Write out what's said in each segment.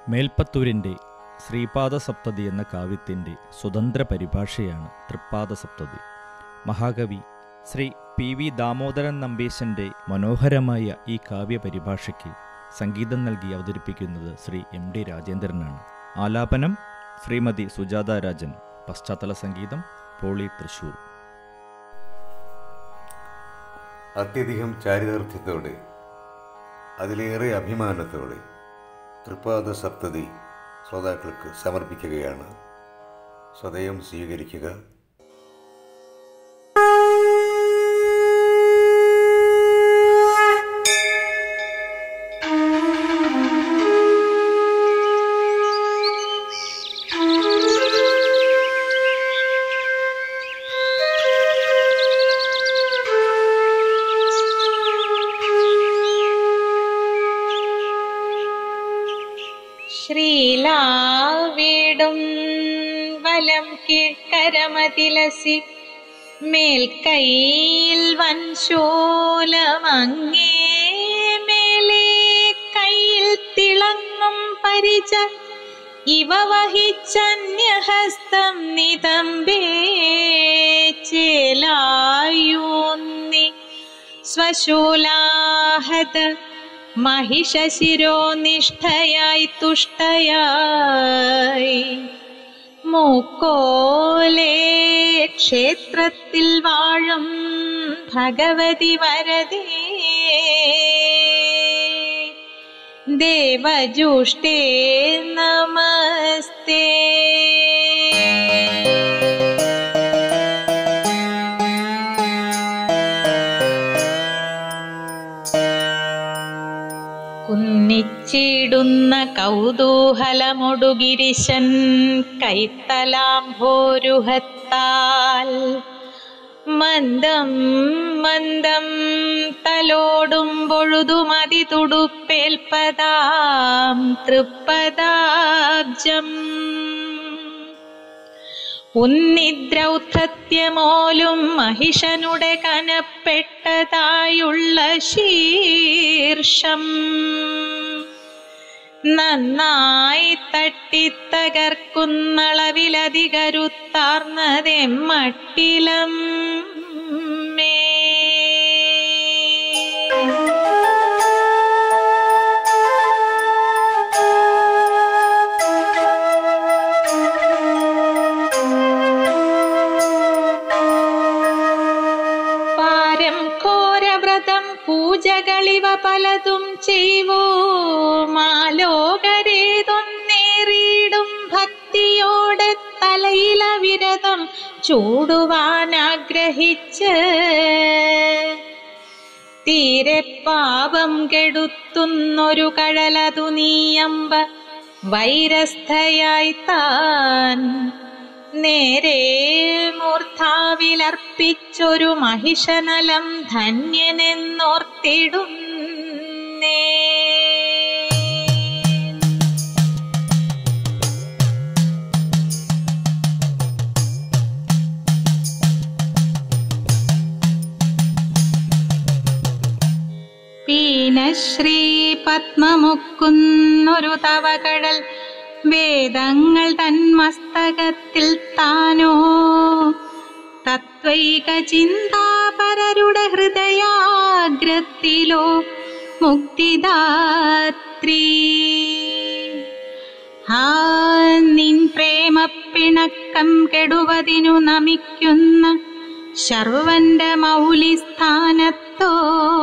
മേൽപ്പത്തൂരിൻ്റെ ശ്രീപാദ സപ്തതി എന്ന കാവ്യത്തിൻ്റെ സ്വതന്ത്ര പരിഭാഷയാണ് തൃപ്പാദ സപ്തതി മഹാകവി ശ്രീ പി വി ദാമോദരൻ നമ്പീശൻ്റെ മനോഹരമായ ഈ കാവ്യ പരിഭാഷയ്ക്ക് സംഗീതം നൽകി അവതരിപ്പിക്കുന്നത് ശ്രീ എം ഡി രാജേന്ദ്രനാണ് ആലാപനം ശ്രീമതി സുജാത രാജൻ പശ്ചാത്തല സംഗീതം പോളി തൃശൂർ അത്യധികം ചാരിതാർത്ഥ്യത്തോടെ അതിലേറെ അഭിമാനത്തോടെ തൃപ്പാദ സപ്തതി ശ്രോതാക്കൾക്ക് സമർപ്പിക്കുകയാണ് സ്വതയം സ്വീകരിക്കുക ശ്രീലാവിടും വലം കീഴ്ക്കരമതിലസി മേൽക്കൈയിൽ വൻശൂലമങ്ങേ മേലേ കയ്യിൽ തിളങ്ങും പരിച ഇവ വഹിച്ചന്യഹസ്തം നിതമ്പേ ചേലായൂന്നി സ്വശൂലാഹത മഹിഷശിരോ നിഷ്ഠയായി തുഷ്ടയായി മൂക്കോലേ ക്ഷേത്രത്തിൽ വാഴും ഭഗവതി വരതേ ദേവജുഷ്ടേ നമസ്തേ കുന്നിച്ചിടുന്ന കൗതൂഹലമൊടുഗിരിശൻ കൈത്തലാംഭോരുഹത്താൽ മന്ദം മന്ദം തലോടും പൊഴുതുമതി തുടുപ്പേൽപ്പതാം തൃപ്പദാബ്ജം ഉന്നിദ്രൗദ്ധത്യമോലും മഹിഷനുടെ കനപ്പെട്ടതായുള്ള ശീർഷം നന്നായി തട്ടിത്തകർക്കുന്നളവിലധികരുത്താർന്നതെമ്മട്ടിലം മേ പാരം ഘോരവ്രതം പൂജകളിവ പലതും ചെയ്വോ മാലോകരേതൊന്നേറിയിടും ഭക്തിയോടെ തലയില വിരതം ചൂടുവാൻ ആഗ്രഹിച്ച് തീരെ പാപം കെടുത്തുന്നൊരു കഴലതു നീയമ്പ വൈരസ്ഥയായി താൻ നേരെ മൂർധാവിലർപ്പിച്ചൊരു മഹിഷനലം ധന്യനെന്നോർത്തിടുന്നേ പീനശ്രീ പത്മമുക്കുന്നൊരു തവകടൽ വേദങ്ങൾ തൻ മസ്തകത്തിൽ താനോ തത്വൈക ചിന്താപരരുടെ ഹൃദയാഗ്രത്തിലോ മുക്തിദാത്രീ ആ നിൻ പ്രേമപ്പിണക്കം കെടുവതിനു നമിക്കുന്ന ശർവന്റെ മൗലിസ്ഥാനത്തോ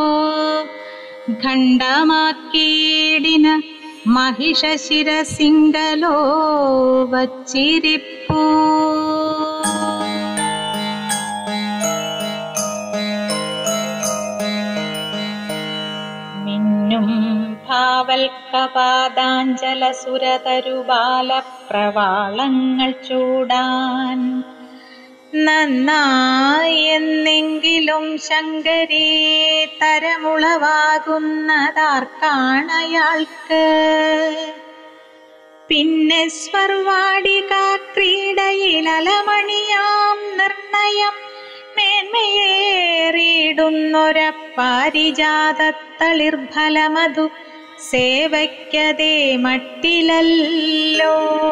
ഖണ്ഡമാക്കീടിന മഹിഷശിരസിംഗലോ വച്ചിരിപ്പൂ മിന്നും ഭാവൽക്കപാദാഞ്ചലസുരതരുബാലപ്രവാളങ്ങൾ ചൂടാൻ നന്നായെന്നെങ്കിലും ശങ്കരേ തരമുളവാകുന്നതാർക്കാണയാൾക്ക് പിന്നെ സ്വർവാടിക ക്രീഡയിൽ അലമണിയാം നിർണയം മേന്മയേറിയിടുന്നൊര പാരിജാതത്തളിർഫലമതു സേവയ്ക്കതേ മട്ടിലല്ലോ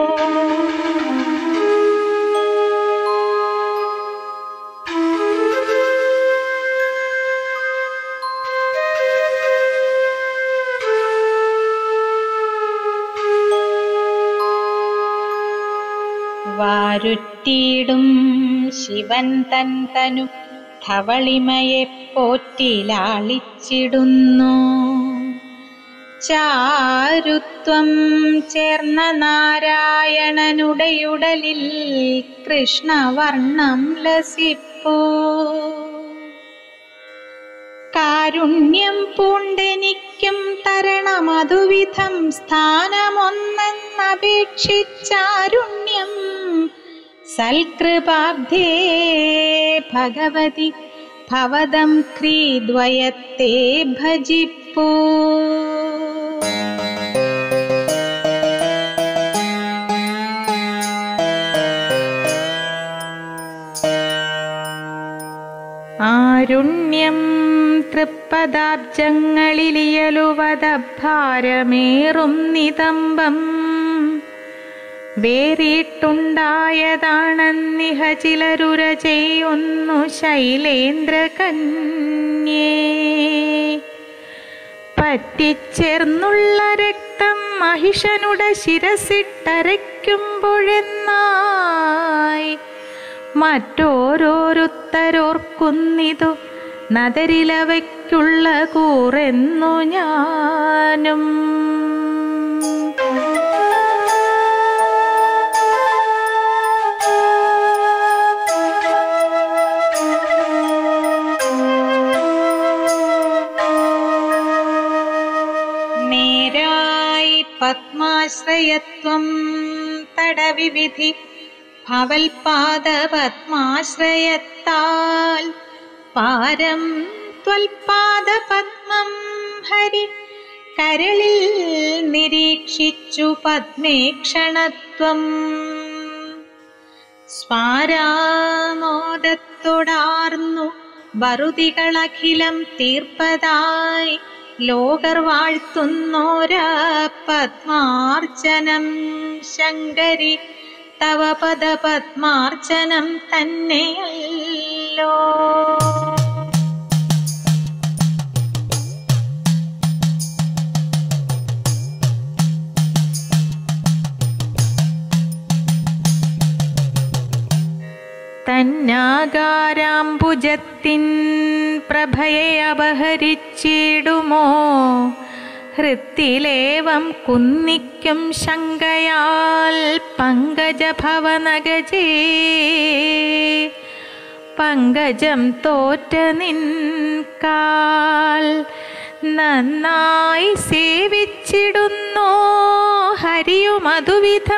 വാരുറ്റിയിടും ശിവൻ തൻ തനു ധവളിമയെ പോറ്റിലാളിച്ചിടുന്നു ചാരുത്വം ചേർന്ന നാരായണനുടെയുടലിൽ കൃഷ്ണവർണം ലസിപ്പൂ കാരുണ്യം പൂണ്ടെനിക്കും തരണമതുവിധം സ്ഥാനമൊന്നെന്നപേക്ഷിച്ചാരുണ്യം സൽകൃപാബ്ധേ ഭഗവതി ഭവദം ക്രീദ്വയത്തെ ഭജിപ്പൂ ആരുണ്യം തൃപ്പദാബ്ജങ്ങളിലിയലുവതഭാരമേറും നിതംബം വേറിയിട്ടുണ്ടായതാണെന്നിഹ ചിലരുര ചെയ്യുന്നു ശൈലേന്ദ്ര കന്യേ പറ്റിച്ചേർന്നുള്ള രക്തം മഹിഷനുടെ ശിരസിട്ടരയ്ക്കുമ്പോഴെന്നായി മറ്റോരോരുത്തരോർക്കുന്നിതു നദരിലവയ്ക്കുള്ള കൂറെന്നു ഞാനും നേരായി പത്മാശ്രയത്വം തടവിവിധി ഭവൽപാദ പത്മാശ്രയത്താൽ പാരം ത്വൽപാദ പത്മം ഹരി കരളിൽ നിരീക്ഷിച്ചു പത്മേക്ഷണത്വം സ്മാരാമോദത്തോടാർന്നു വറുതികളഖിലം തീർപ്പതായി ലോകർ വാഴ്ത്തുന്നോര പത്മാർച്ചനം ശങ്കരി തവ പദ പത്മാർച്ചനം തന്നെയല്ലോ തന്നാകാരാംബുജത്തിൻ പ്രഭയെ അപഹരിച്ചിടുമോ ഹൃത്തിലേവം കുന്നിക്കും ശങ്കയാൽ പങ്കജഭവനഗജേ പങ്കജം തോറ്റ നിൻകാൽ നന്നായി സേവിച്ചിടുന്നോ ഹരിയുമതുവിധം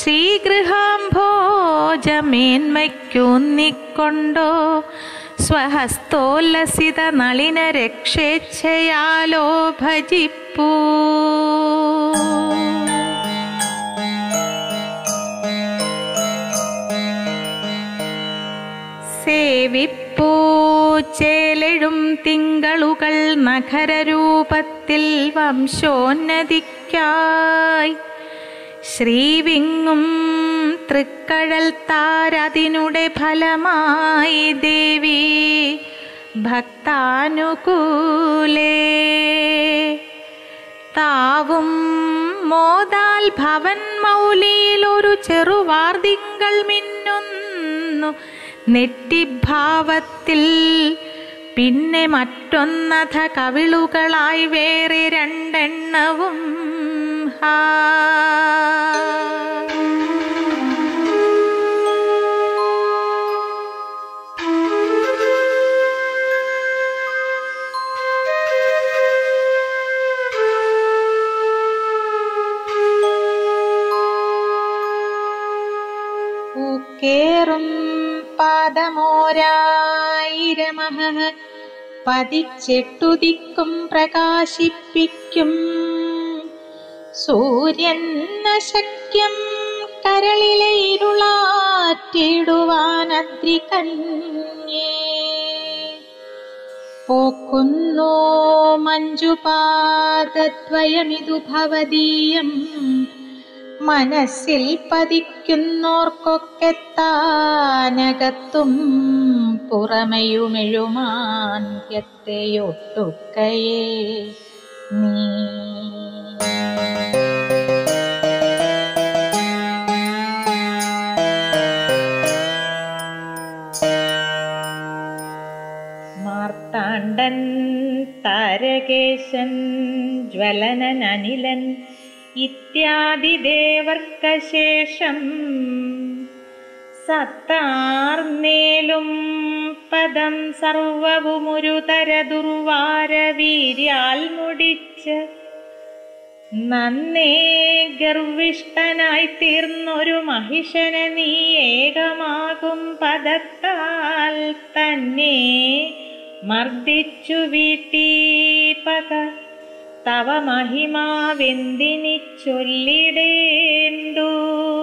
ശ്രീഗൃഹാംഭോജമേന്മയ്ക്കൊന്നിക്കൊണ്ടോ സ്വഹസ്തോല്ലസിത നളിന രക്ഷേച്ഛയാലോ ഭജിപ്പൂ സേവിപ്പൂ ചേലെഴും തിങ്കളുകൾ നഖരരൂപത്തിൽ വംശോന്നതിക്കായി ശ്രീവിങ്ങും തൃക്കഴൽ താരതിനുടെ ഫലമായി ദേവി ഭക്താനുകൂലേ താവും മോദാൽ ഭവൻ മൗലിയിൽ ഒരു ചെറുവാർദിങ്കൾ മിന്നുന്നു നെറ്റിഭാവത്തിൽ പിന്നെ മറ്റൊന്നഥ കവിളുകളായി വേറെ രണ്ടെണ്ണവും ഹാ പൂക്കേറും പാദമോരായിരമഹ പതിച്ചെട്ടുദിക്കും പ്രകാശിപ്പിക്കും സൂര്യൻ നശക്യം കരളിലെ ഇരുളാറ്റിടുവാനദ്രി കന്യേ പോക്കുന്നോ മഞ്ജുപാദദ്വയമിതു ഭവദീയം മനസ്സിൽ പതിക്കുന്നോർക്കൊക്കെ താനകത്തും പുറമെയുമെഴുമാൻ യത്തെയൊട്ടുക്കയേ നീ മാർത്താണ്ഡൻ താരകേശൻ ജ്വലനൻ അനിലൻ ഇത്യാദി ദേവർക്കശേഷം സത്താർന്നേലും പദം സർവവുമൊരു തര ദുർവാര വീര്യാൽ മുടിച്ച് നന്നേ ഗർവിഷ്ഠനായി തീർന്നൊരു മഹിഷനെ നീ ഏകമാകും പദത്താൽ തന്നെ മർദ്ദിച്ചു വീട്ടി പക തവ മഹിമാവെന്തിനി ചൊല്ലിടേണ്ടു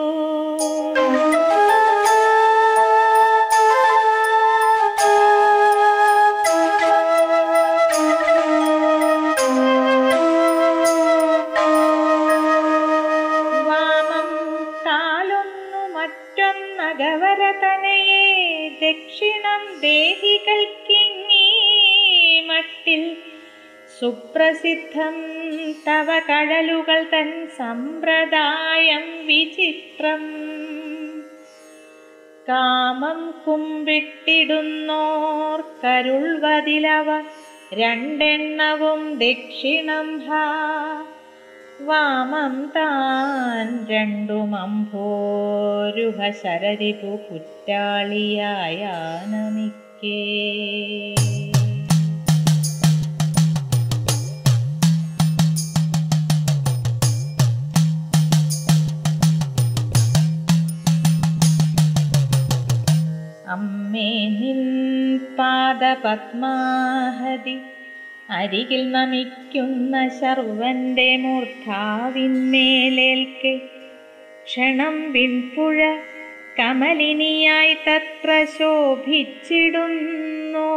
വാമം കാലൊന്നു മറ്റൊന്നകവരതനയെ ദക്ഷിണം ദേഹികൾക്കിങ്ങീ മട്ടിൽ സുപ്രസിദ്ധം തവ കഴലുകൾ തൻ സമ്പ്രദായം വിചിത്രം കാമം കുമ്പിട്ടിടുന്നോർ കരുൾവതിലവ രണ്ടെണ്ണവും ദക്ഷിണം ഹാ വാമം താൻ രണ്ടും അംഭോരുഹ ശരരിപു കുറ്റാളിയായാനമിക്കേ അമ്മേ നിൻ പാദപത്മാഹതി അരികിൽ നമിക്കുന്ന ശർവന്റെ മൂർധാവിന്മേലേൽക്കെ ക്ഷണം വിൺപുഴ കമലിനിയായി തത്ര ശോഭിച്ചിടുന്നു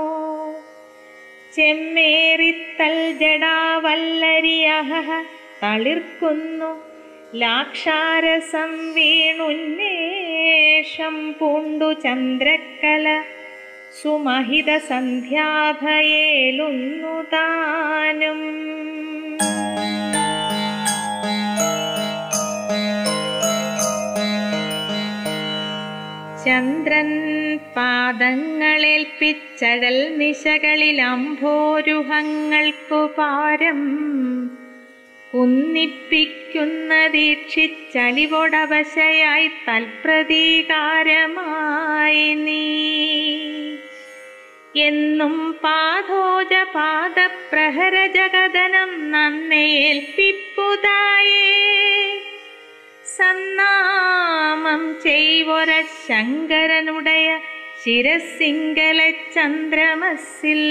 ചെമ്മേറിത്തൽ ജടാവല്ലരിയഹ തളിർക്കുന്നു ലാക്ഷാരസം വീണുന്മേഷം പൂണ്ടു ചന്ദ്രക്കല സുമഹിത സന്ധ്യാഭയേലുന്നു താനും ചന്ദ്രൻ പാദങ്ങളേൽപ്പിച്ചഴൽ നിശകളിൽ അംഭോരുഹങ്ങൾക്കു പാരം കുന്നിപ്പിക്കുന്ന ദീക്ഷിച്ചലിവൊടവശയായി തൽപ്രതീകാരമായി നീ എന്നും പാദോജ പാദപ്രഹര ജഗദനം നന്നെ ഏൽപ്പിപ്പുതായേ സന്നാമം ചെയ്വൊര ശങ്കരനുടയ ശിരസിംഗല ചന്ദ്രമസിൽ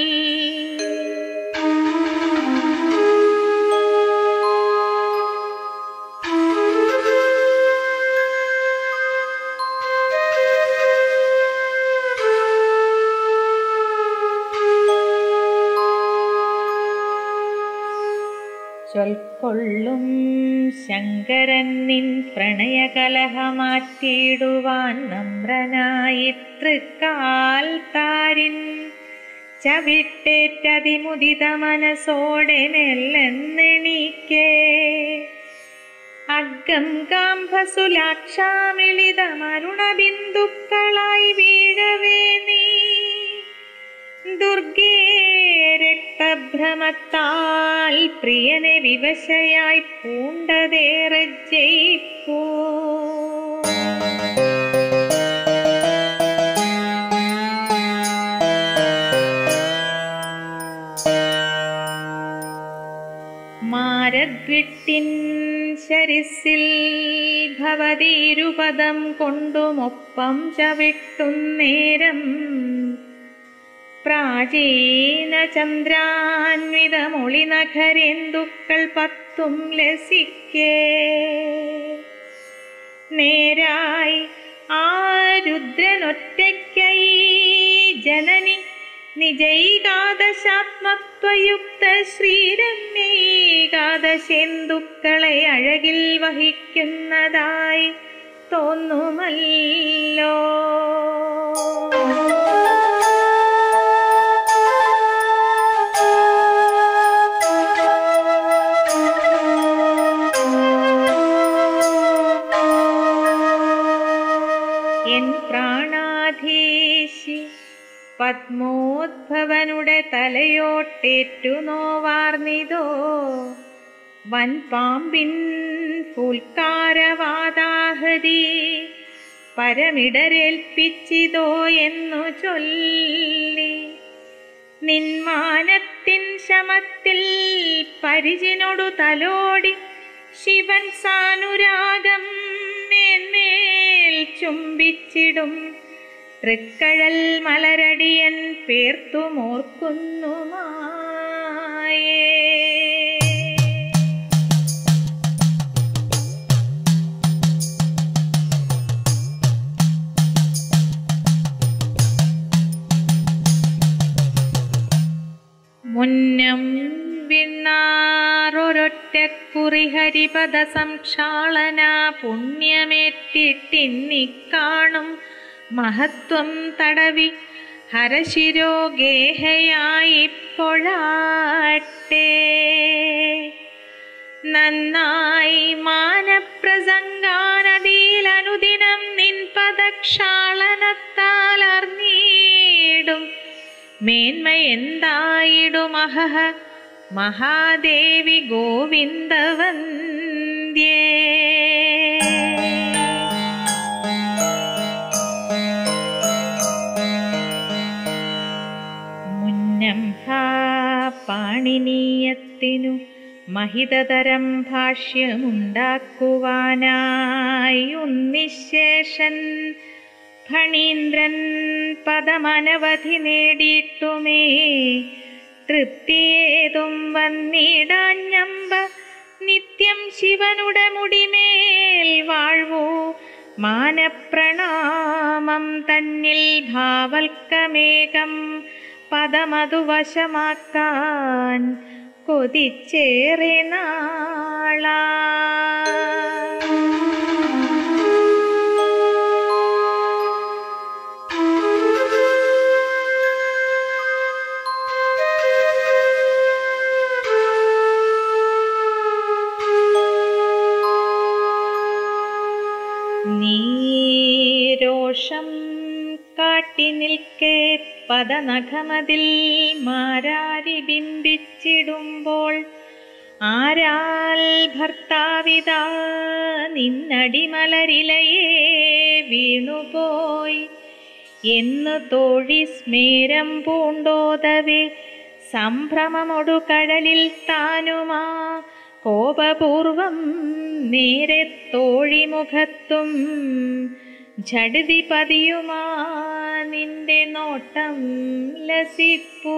ചൊൽക്കൊള്ളും ശങ്കരൻ നിൻ പ്രണയകലഹമാറ്റിയിടുവാൻ നമ്രനായി തൃക്കാൽ താരിൻ ചവിട്ടേറ്റതിമുദിത മനസ്സോടെ മെല്ലെന്നെണീക്കേ അഗ്ഗം കാംഭസുലാക്ഷാമിളിതമരുണബിന്ദുക്കളായി വീഴവേ നീ ദുർഗേ രക്തഭ്രമത്താൽ പ്രിയനെ വിവശയായി പൂണ്ടതേറെ ജയിപ്പൂ മാരദ്വിട്ടിൻ ശരിസിൽ ഭവതീരുപദം കൊണ്ടുമൊപ്പം ചവിട്ടുന്നേരം പ്രാചീന ചന്ദ്രാന്വിതമൊളി നഖരേന്ദുക്കൾ പത്തും ലസിക്കേ നേരായി ആ രുദ്രനൊറ്റയ്ക്കായി ജനനി നിജൈകാദശാത്മത്വയുക്ത ശ്രീരമ്യൈകാദശേന്ദുക്കളെ അഴകിൽ വഹിക്കുന്നതായി തോന്നുമല്ലോ എൻ പ്രാണാധീശി പത്മോദ്ഭവനുടെ തലയോട്ടേറ്റു നോവാർന്നിതോ വൻ പാമ്പിൻ ഫുൽക്കാരവാദാഹതി പരമിടരേൽപ്പിച്ചിതോ എന്നു ചൊല്ലി നിന്മാനത്തിൻ ശമത്തിൽ പരിചിനോടു തലോടി ശിവൻ സാനുരാഗം മേന്മേൽ ചുംബിച്ചിടും തൃക്കഴൽ മലരടിയൻ പേർത്തുമോർക്കുന്നു മായേ മുന്നം വിണ്ണാറൊരൊറ്റക്കുറി ഹരിപദ സംക്ഷാളന പുണ്യമേറ്റിട്ടിന്നിക്കാണും മഹത്വം തടവി ഹരശിരോ ഗേഹയായിപ്പൊഴാട്ടെ നന്നായി മാനപ്രസംഗാനദിയിലനുദിനം നിൻ പദക്ഷാളനത്താൽ അറിഞ്ഞിടും മേന്മ എന്തായിടുമഹ മഹാദേവി ഗോവിന്ദവന്ദ്യേ മുന്നം ഹാ പാണിനീയത്തിനു മഹിതതരം ഭാഷ്യമുണ്ടാക്കുവാനായി ഉന്നിശേഷൻ ഫണീന്ദ്രൻ പദമനവധി നേടിയിട്ടുമേ തൃപ്തിയേതും വന്നിടാഞ്ഞമ്പ നിത്യം ശിവനുടെ മുടിമേൽ വാഴ്വൂ മാനപ്രണാമം തന്നിൽ ഭാവൽക്കമേകം പദമതു വശമാക്കാൻ കൊതിച്ചേറെ നാളാ നീരോഷം കാട്ടി നിൽക്കെ പദനഖമതിൽ മാരാരി ബിംബിച്ചിടുമ്പോൾ ആരാൽ ഭർത്താവിതാ നിന്നടിമലരിലയേ വീണുപോയി എന്ന് തോഴി സ്മേരം പൂണ്ടോതവേ സംഭ്രമമൊടു കടലിൽ താനുമാ കോപപൂർവം നേരെ തോഴിമുഖത്തും ഝടിതി പതിയുമാ നിന്റെ നോട്ടം ലസിപ്പൂ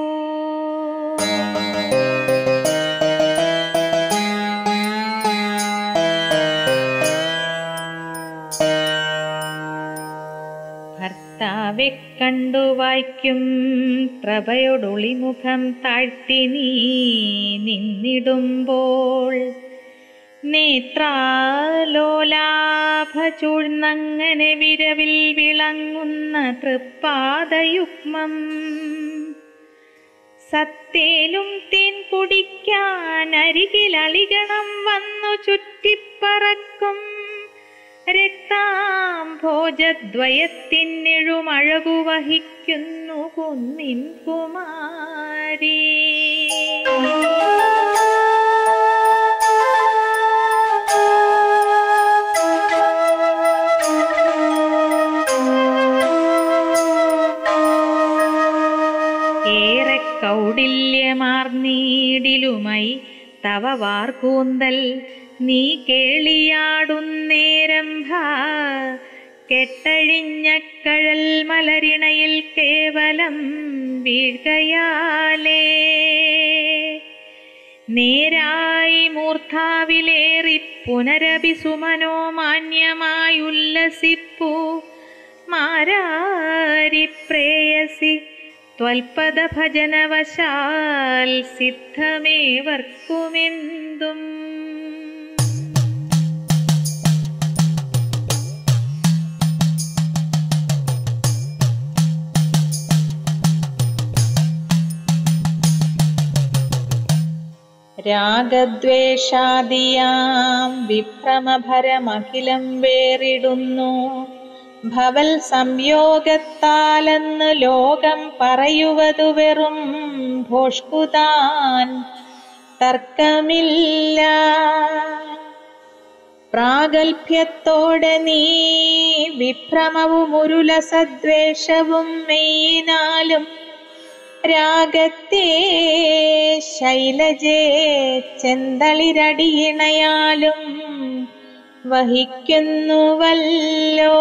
ഭർത്താവെ കണ്ടു വായിക്കും പ്രഭയൊടൊളിമുഖം താഴ്ത്തി നീ നിന്നിടുമ്പോൾ നേത്രാലോലാഭ ചൂഴ്ന്നങ്ങനെ വിരവിൽ വിളങ്ങുന്ന തൃപ്പാദയുഗ്മം സത്തേലും തേൻ കുടിക്കാൻ അരികിൽ അളികണം വന്നു ചുറ്റിപ്പറക്കും രക്താംഭോജദ്വയത്തിനെഴുമഴകു വഹിക്കുന്നു കുന്നിൻ കുമാരി ഏറെ കൗടില്യമാർന്നീടിലുമായി തവ വാർകൂന്തൽ നീ കേളിയാടുന്നേരം ഭാ കെട്ടഴിഞ്ഞ കഴൽ മലരിണയിൽ കേവലം വീഴ്കയാലേ നേരായി മൂർധാവിലേറി പുനരഭിസുമനോ മാന്യമായുല്ലസിപ്പൂ മാരാരി പ്രേയസി ത്വൽപദഭജനവശാൽ സിദ്ധമേവർക്കുമെന്തും രാഗദ്വേഷാദിയാം വിഭ്രമഭരമഖിലം വേറിടുന്നു ഭവൽ സംയോഗത്താലെന്ന് ലോകം പറയുവതു വെറും ഭോഷ്കുതാൻ തർക്കമില്ല പ്രാഗൽഭ്യത്തോടെ നീ വിഭ്രമവും ഉരുലസദ്വേഷവും മെയ്യിനാലും രാഗത്തെ ശൈലജേ ചെന്തളിരടിയിണയാലും വഹിക്കുന്നുവല്ലോ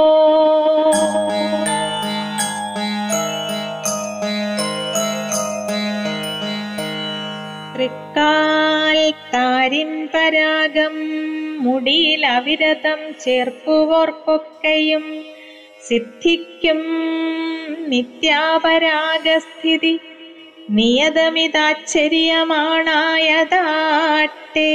തൃക്കാൽ താരിൻ പരാഗം മുടിയിൽ അവിരതം ചേർക്കുവോർക്കൊക്കെയും സിദ്ധിക്കും നിത്യാപരാഗസ്ഥിതി നിയതമിതാശ്ചര്യമാണായതാട്ടേ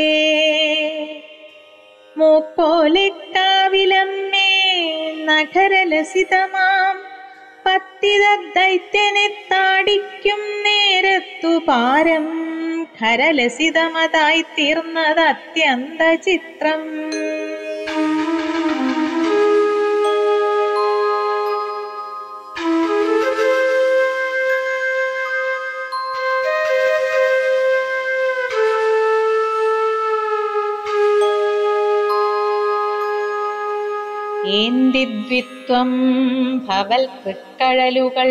മൂക്കോലിക്കാവിലമ്മേ നഗരലസിതമാം പത്തിത ദൈത്യനെ താടിക്കും നേരത്തു പാരം ഖരലസിതമതായി തീർന്നത് അത്യന്ത ചിത്രം ഏന്തിദ്വിത്വം ഭവൽ തൃക്കഴലുകൾ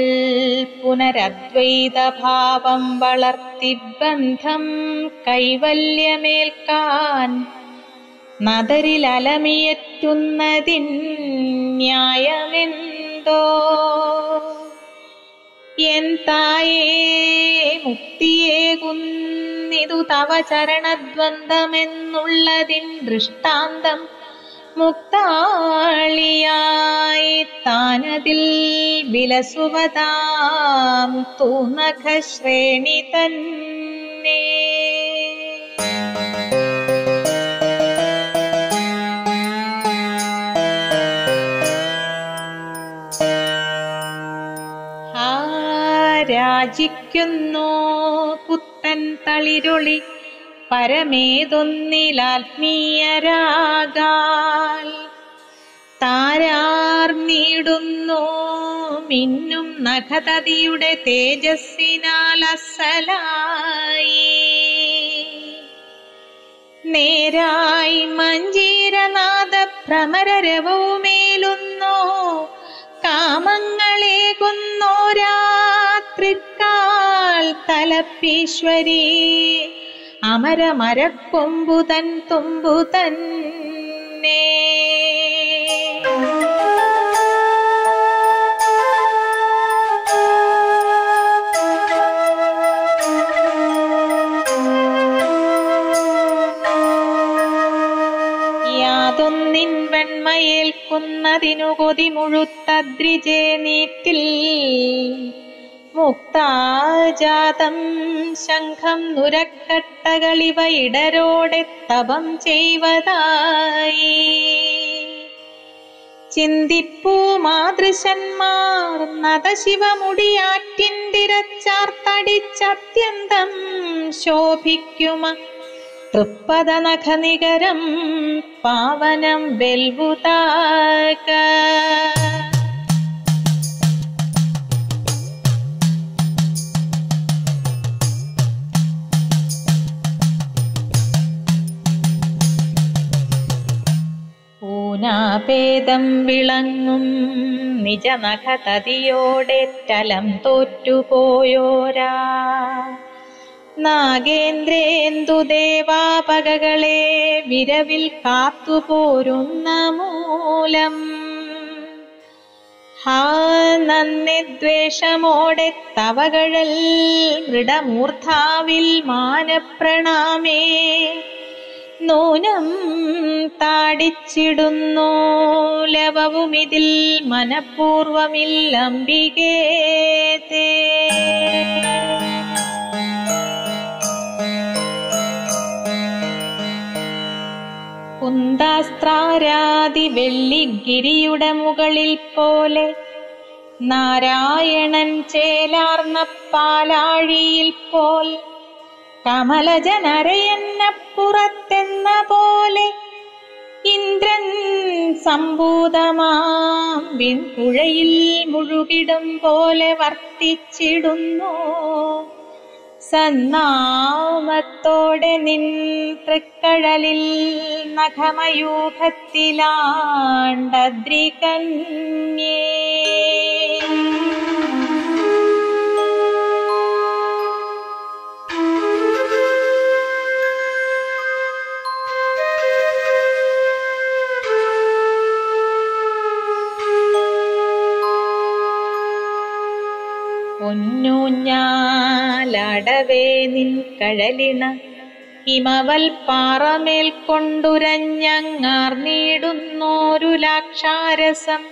പുനരദ്വൈതഭാവം വളർത്തി ബന്ധം കൈവല്യമേൽക്കാൻ നദരിൽ അലമിയറ്റുന്നതിൻ ന്യായമെന്തോ എൻ തായേ മുക്തിയേകുന്നിതു തവ ചരണദ്വന്ദ്മെന്നുള്ളതിൻ ദൃഷ്ടാന്തം മുക്താളിയായി താനതിൽ വിലസുവതാം തൂനഖ ശ്രേണി തന്നെ ആ രാജിക്കുന്നു പുത്തൻ തളിരൊളി പരമേതൊന്നിലാത്മീയരാകാൽ താരാർന്നിടുന്നു മിന്നും നഖതതിയുടെ തേജസ്സിനാൽ അസലായി നേരായി മഞ്ജീരനാഥ ഭ്രമരരവവുമേലുന്നോ കാമങ്ങളെ കൊന്നോരാത്രിക്കാൽ തലപ്പീശ്വരി അമരമരക്കൊമ്പുതൻ തുമ്പുതൻ യാതൊന്നിൻ വെണ്മയേൽക്കുന്നതിനു കൊതി മുഴുത്തദ്രിജേ നീറ്റിൽ മുക്താജാതം ശംഖം നുരക്കട്ടകളിവ ഇടരോടെ തപം ചെയ്വതായി ചിന്തിപ്പൂ മാതൃശന്മാർ നദശിവമുടിയാറ്റിന്തിരച്ചാർത്തടിച്ചത്യന്തം ശോഭിക്കുമ തൃപ്പദനഖനികരം പാവനം വെൽവുതാക ഊനാഭേദം വിളങ്ങും നിജനഖതതിയോടെ ടലം തോറ്റുപോയോരാ നാഗേന്ദ്രേന്ദു ദേവാപകകളെ വിരവിൽ കാത്തുപോരുന്ന മൂലം ഹാ നന്നെ ദ്വേഷമോടെ തവകഴൽ മൃഡമൂർധാവിൽ മാനപ്രണാമേ നൂനം താടിച്ചിടുന്നു ലവവുമിതിൽ മനഃപൂർവമില്ലംബികേ തേ കുന്താസ്ത്രാരാതി വെള്ളിഗിരിയുടെ മുകളിൽ പോലെ നാരായണൻ ചേലാർന്ന പാലാഴിയിൽ പോൽ കമലജനരയന്നപ്പുറത്തെന്ന പോലെ ഇന്ദ്രൻ സംഭൂതമാം വിൺപുഴയിൽ മുഴുകിടും പോലെ വർത്തിച്ചിടുന്നു സന്നാമത്തോടെ നിൻ തൃക്കഴലിൽ നഖമയൂഖത്തിലാണ്ടദ്രികന്യേ പൊന്നൂഞ്ഞാലടവേ നിൻ കഴലിണ ഹിമവൽ പാറമേൽ കൊണ്ടുരഞ്ഞങ്ങാർന്നിടുന്നോരു ലാക്ഷാരസം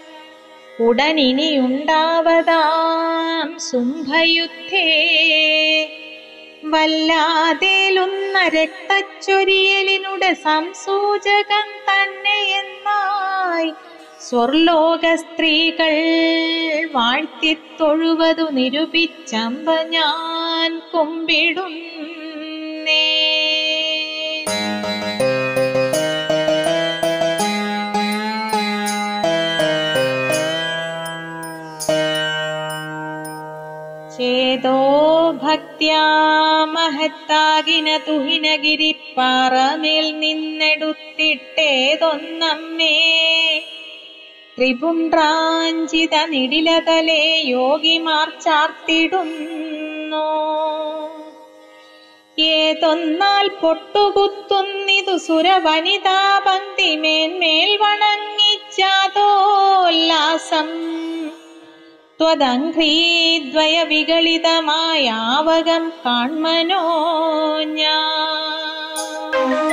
ഉടനിനിയുണ്ടാവതാം സുംഭയുദ്ധേ വല്ലാതേലുന്ന രക്തച്ചൊരിയലിനുടെ സംസൂചകം തന്നെ എന്നായി സ്വർലോക സ്ത്രീകൾ വാഴ്ത്തിത്തൊഴുവതു നിരൂപിച്ചമ്പ ഞാൻ കുമ്പിടുന്നേ ചേതോ ഭക്ത്യാ മഹത്താകിന തുഹിനഗിരിപ്പാറമേൽ നിന്നെടുത്തിട്ടേതൊന്നമ്മേ ത്രിപുണ്ട്രാഞ്ചിത നിടിലതലേ യോഗിമാർ ചാർത്തിടുന്നു ഏതൊന്നാൽ പൊട്ടുകുത്തുന്നിതു സുരവനിതാ പങ്ക്തിമേന്മേൽ വണങ്ങിച്ചാതോല്ലാസം ത്വദംഘ്രീദ്വയ വികളിതമായാവകം കാൺമനോ ഞാൻ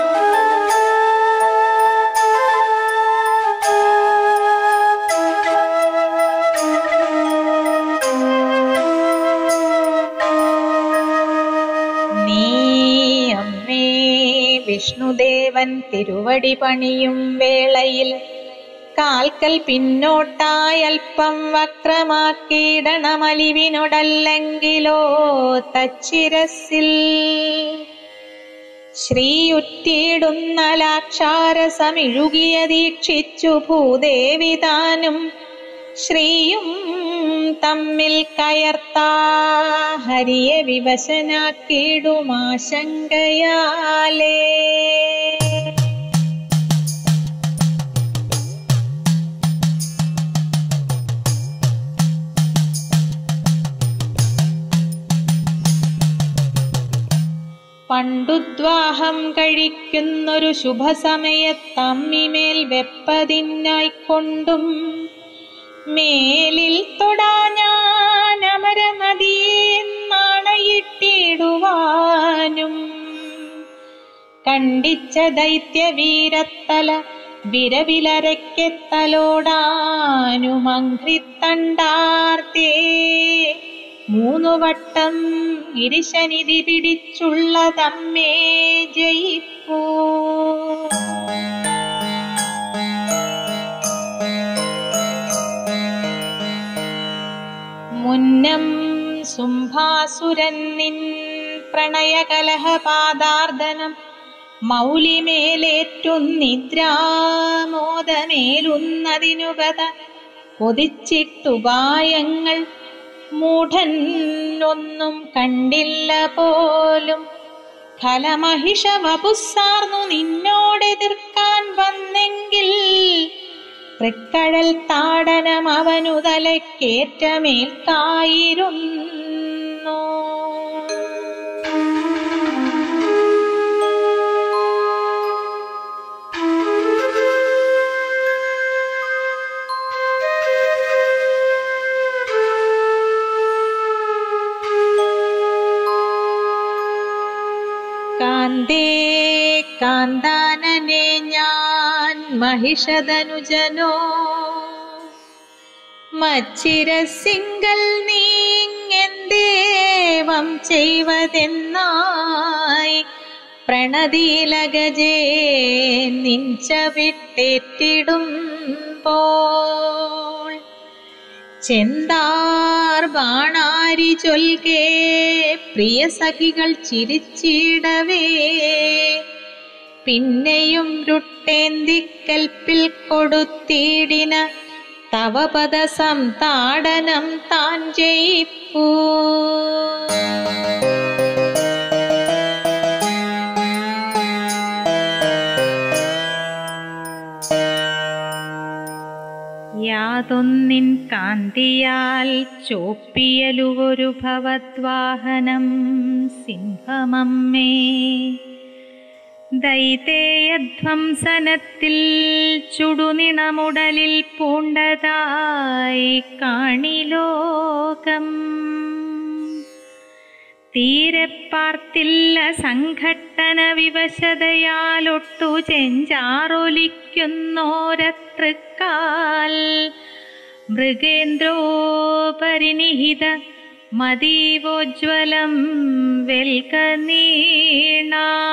നീ അമ്മേ വിഷ്ണുദേവൻ തിരുവടി പണിയും വേളയിൽ കാൽക്കൽ പിന്നോട്ടായി അല്പം വക്രമാക്കിയിടണമലിവിനോടല്ലെങ്കിലോ തച്ചിരസിൽ ശ്രീയുറ്റിയിടുന്ന ലാക്ഷാരസമിഴുകിയ ദീക്ഷിച്ചു ഭൂദേവി താനും ശ്രീയും തമ്മിൽ കയർത്താ ഹരിയെ വിവശനാക്കിയിടുമാശങ്കയാലേ പണ്ടുദ്വാഹം കഴിക്കുന്നൊരു ശുഭസമയത്തമ്മിമേൽ വെപ്പതിനായിക്കൊണ്ടും മേലിൽ തൊടാ ഞാൻ അമരമതിയെന്നാണയിട്ടിടുവാനും കണ്ടിച്ച ദൈത്യവീരത്തല വിരവിലരയ്ക്കെത്തലോടാനുമഘ്രിത്തണ്ടാർത്തേ മൂന്നു വട്ടം ഇരിശനിധി പിടിച്ചുള്ളതമ്മേ ജയിപ്പൂ മുന്നം സുംഭാസുരൻ നിൻ പ്രണയകലഹപാദാർദ്ദനം മൗലിമേലേറ്റുന്നിദ്രാമോദമേലുന്നതിനുപത കൊതിച്ചിട്ടുപായങ്ങൾ മൂഢൻ ഒന്നും കണ്ടില്ല പോലും ഫലമഹിഷ വപുസാർന്നു നിന്നോടെതിർക്കാൻ വന്നെങ്കിൽ തൃക്കഴൽ താടനം അവനു തലക്കേറ്റമേൽക്കായിരുന്നു കാന്തേ കാന്താ ഭഗവാനെ ഞാൻ മഹിഷധനുജനോ മച്ചിരസിങ്കൽ നീങ്ങെന്തേവം ചെയ്വതെന്നായി പ്രണതീലഗജേ നിഞ്ച വിട്ടേറ്റിടുമ്പോൾ ചെന്താർ ബാണാരി ചൊൽകേ പ്രിയ സഖികൾ ചിരിച്ചിടവേ പിന്നെയും രുട്ടേന്തിക്കൽപ്പിൽ കൊടുത്തിടിന തവപദ സംതാടനം താൻ ജയിപ്പൂ യാതൊന്നിൻ കാന്തിയാൽ ചോപ്പിയലുവൊരു ഭവദ്വാഹനം സിംഹമമ്മേ ദൈതേയധ്വംസനത്തിൽ ചുടുനിണമുടലിൽ പൂണ്ടതായി കാണിലോകം തീരെ പാർത്തില്ല സംഘട്ടന വിവശതയാലൊട്ടു ചെഞ്ചാറൊലിക്കുന്നോരത്തൃക്കാൽ മൃഗേന്ദ്രോപരിനിഹിത മദീവോജ്വലം വെൽക നീണ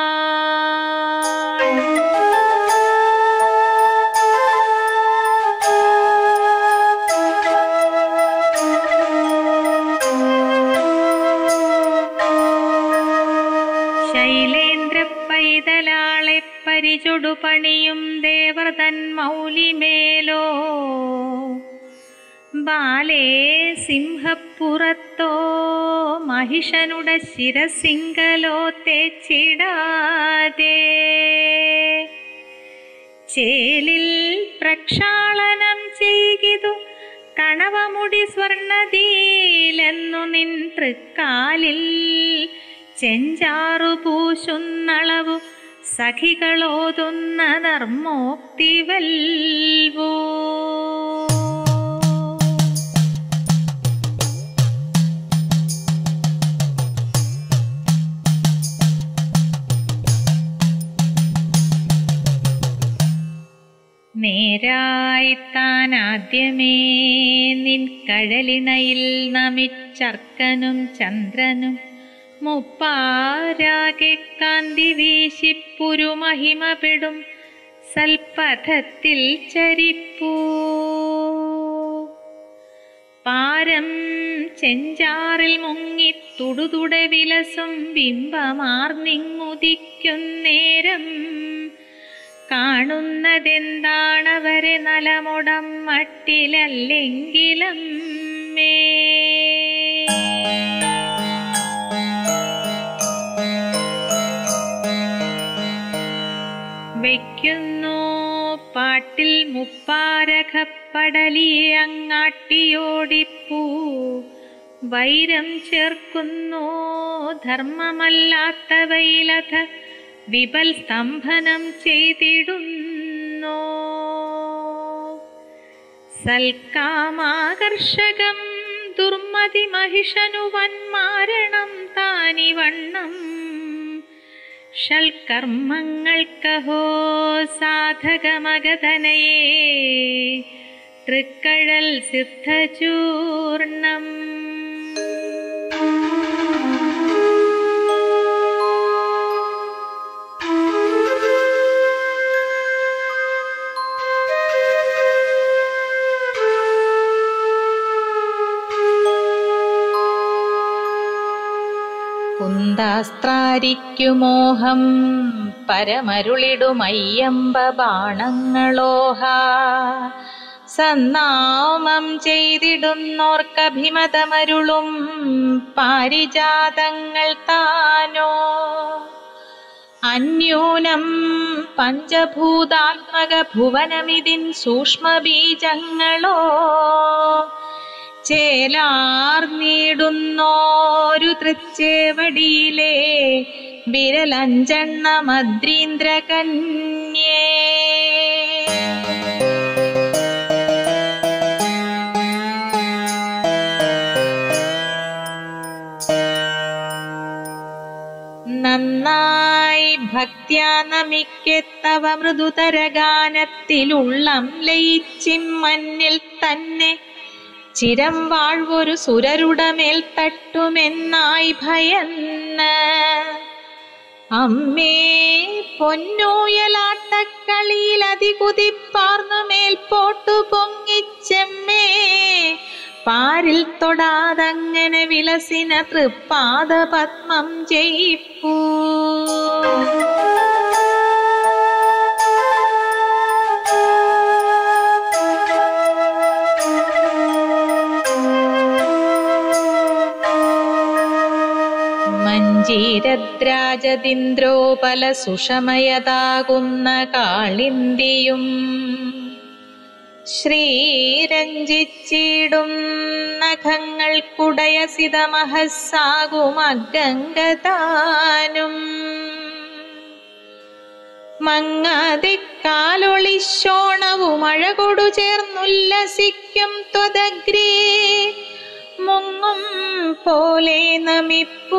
ശൈലേന്ദ്ര പൈതലാളെ പരിചൊടു പണിയും ദേവർ തൻ മൗലിമേലോ ബാലേ സിംഹപ്പുറത്തോ മഹിഷനുട ശിരസിംഗലോ തേച്ചിടാതെ ചേലിൽ പ്രക്ഷാളനം ചെയ്കിതു കണവമുടി സ്വർണതീലെന്നു നിൻ തൃക്കാലിൽ ചെഞ്ചാറു പൂശുന്നളവു സഖികളോതുന്ന നർമ്മോക്തി വൽവോ നേരായി താൻ ആദ്യമേ നിൻ കഴലിണയിൽ നമിച്ചർക്കനും ചന്ദ്രനും മുപ്പാരാകെ കാന്തി വീശിപ്പുരു മഹിമപ്പെടും സൽപഥത്തിൽ ചരിപ്പൂ പാരം ചെഞ്ചാറിൽ മുങ്ങി തുടുതുടെ വിലസും ബിംബമാർന്നിങ്ങുദിക്കുന്നേരം കാണുന്നതെന്താണവരെ നലമുടം മട്ടിലല്ലെങ്കിലും മേ വയ്ക്കുന്നു പാട്ടിൽ മുപ്പാരകപ്പടലിയെ അങ്ങാട്ടിയോടിപ്പൂ വൈരം ചേർക്കുന്നു ധർമ്മമല്ലാത്തവയിലഥ വിപൽ സ്തംഭനം ചെയ്തിടുന്നു സൽക്കാമാകർഷകം ദുർമതി മഹിഷനു വന്മാരണം താനിവണ്ണം ഷൽക്കർമ്മങ്ങൾക്കഹോ സാധകമഗതനയേ തൃക്കഴൽ സിദ്ധചൂർണം കുന്താസ്ത്രാരിക്കുമോഹം പരമരുളിടുമയ്യമ്പ ബാണങ്ങളോഹ സന്നാമം ചെയ്തിടുന്നോർക്കഭിമതമരുളും പാരിജാതങ്ങൾ താനോ അന്യൂനം പഞ്ചഭൂതാത്മക ഭുവനമിതിൻ സൂക്ഷ്മബീജങ്ങളോ ചേലാർന്നിടുന്നോരു തൃച്ചേവടിയിലെ വിരലഞ്ചെണ്ണ മദ്രീന്ദ്ര കന്യേ നന്നായി ഭക്ത്യാ നമിക്കെത്ത തവ മൃദുതരഗാനത്തിലുള്ളം ലയിച്ചിം മഞ്ഞിൽ തന്നെ ചിരം വാഴ്വൊരു സുരരുടമേൽ തട്ടുമെന്നായി ഭയന്ന് അമ്മേ പൊന്നൂയലാട്ടക്കളിയിൽ അതികുതിപ്പാർന്നു മേൽപോട്ടു പൊങ്ങിച്ചെമ്മേ പാരിൽ തൊടാതങ്ങനെ വിലസിന തൃപ്പാദ പത്മം ജയിപ്പൂ മഞ്ജീരദ്രാജതിന്ദ്രോപല സുഷമയതാകുന്ന കാളിന്തിയും ശ്രീരഞ്ജിച്ചിടും നഖങ്ങൾക്കുടയസിതമഹസ്സാകും അഗംഗതാനും മങ്ങാതിക്കാലൊളിശോണവും അഴകൊടു ചേർന്നുല്ലസിക്കും ത്വദഗ്രേ മുങ്ങും പോലെ നമിപ്പൂ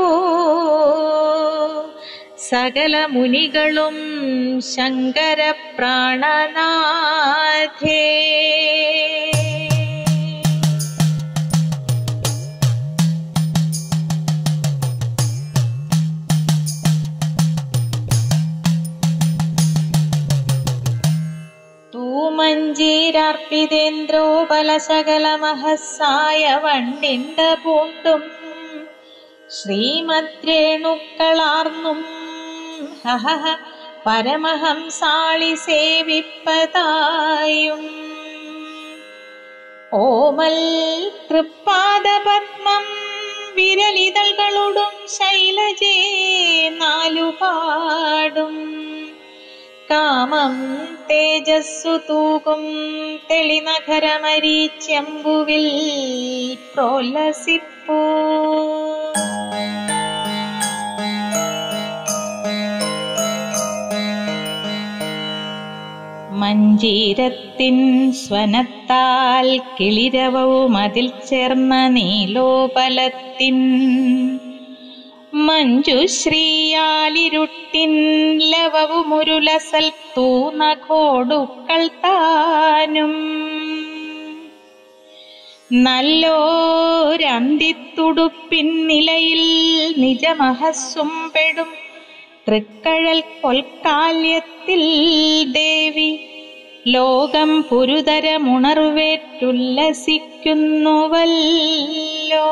സകല മുനികളും ശങ്കര പ്രാണനാഥേ തൂമഞ്ജീരാർപ്പിതേന്ദ്രോപലശകലമഹസ്സായ വണ്ടിണ്ട പൂണ്ടും ശ്രീമദ്രേണുക്കളാർന്നും ഹഹ പരമഹംസാളി സേവിപ്പതായും ഓമൽ തൃപ്പാദപത്മം വിരലിതൾകളോടും ശൈലജേ നാലുപാടും കാമം തേജസ്സു തൂകും തെളിനഗരമരീച്ചെമ്പുവിൽ പ്രോലസിപ്പൂ മഞ്ജീരത്തിൻ സ്വനത്താൽ കിളിരവവും അതിൽ ചേർന്ന നീലോപലത്തിൻ മഞ്ജുശ്രീയാലിരുട്ടിൻ ലവവുമുരുലസൽ തൂനഘോടുക്കൾ താനും നല്ലോരന്തിത്തുടുപ്പിൻ നിലയിൽ നിജമഹസ്സും പെടും തൃക്കഴൽ കൊൽക്കാല്യത്തിൽ ദേവി ലോകം പുരുതരമുണർവേറ്റുല്ലസിക്കുന്നുവല്ലോ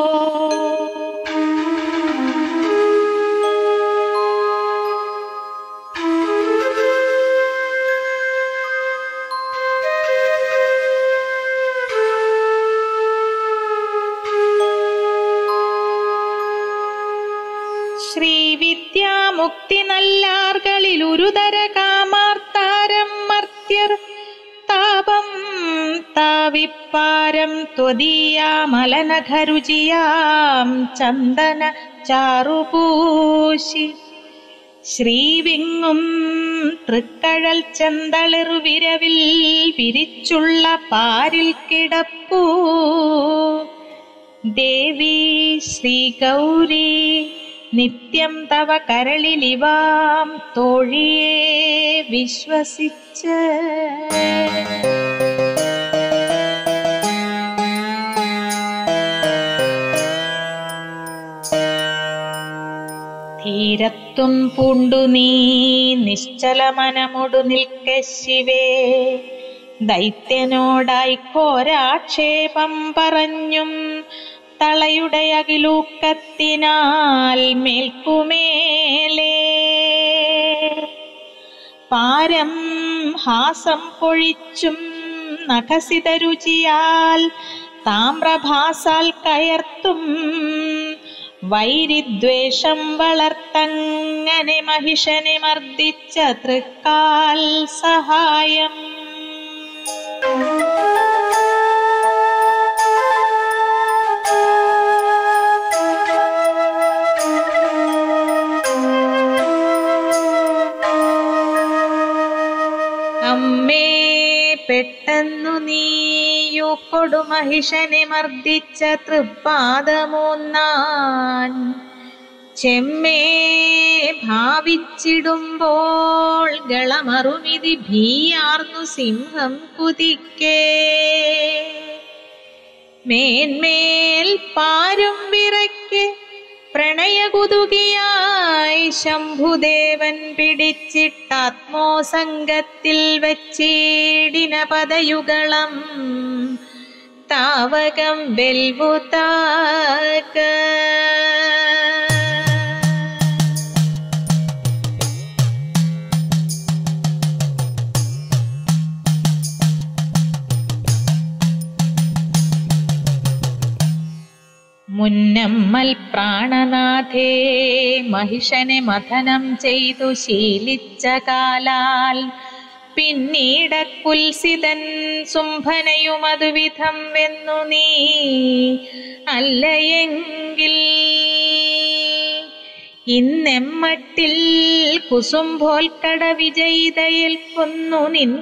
ശ്രീവിദ്യാമുക്തി നല്ലാർകളിൽ ഒരുതര കാമാർത്താരം മർത്യർ താപം താവിപ്പാരം ത്വദീയാമലനഖരുചിയാം ചന്ദന ചാറുപൂശി ശ്രീവിങ്ങും തൃക്കഴൽ ചെന്തളിർ വിരവിൽ വിരിച്ചുള്ള പാരിൽ കിടപ്പൂ ദേവി ശ്രീഗൗരി നിത്യം തവ കരളിലിവാം തോഴിയെ വിശ്വസിച്ച് ധീരത്വം പൂണ്ടു നീ നിശ്ചലമനമൊടു നിൽക്കെ ശിവേ ദൈത്യനോടായി ഘോരാക്ഷേപം പറഞ്ഞും തളയുടെ അകിലൂക്കത്തിനാൽ മേൽക്കുമേലേ പാരം ഹാസം പൊഴിച്ചും നഖസിത രുചിയാൽ താമ്രഭാസാൽ കയർത്തും വൈരിദ്വേഷം വളർത്തങ്ങനെ മഹിഷനെ മർദ്ദിച്ച തൃക്കാൽ സഹായം അമ്മേ പെട്ടെന്നു നീയു കൊടുമഹിഷനെ മർദ്ദിച്ച തൃപ്പാദമൂന്നാൻ ചെമ്മേ ഭാവിച്ചിടുമ്പോൾ ഗളമറുമിതി ഭീയാർന്നു സിംഹം കുതിക്കേ മേന്മേൽ പാരും വിറയ്ക്ക് പ്രണയകുതുകിയായി ശംഭുദേവൻ പിടിച്ചിട്ടാത്മോസംഗത്തിൽ വച്ചിടിന പദയുഗളം താവകം വെൽവുതാക മുന്നമ്മൽ പ്രാണനാഥേ മഹിഷനെ മഥനം ചെയ്തു ശീലിച്ച കാലാൽ പിന്നീട കുൽസിതൻ സുംഭനയുമതു വിധം വെന്നു നീ അല്ലയെങ്കിൽ ഇന്നെമ്മട്ടിൽ കുസുംഭോൽക്കട വിജയിതയേൽക്കുന്നു നിൻ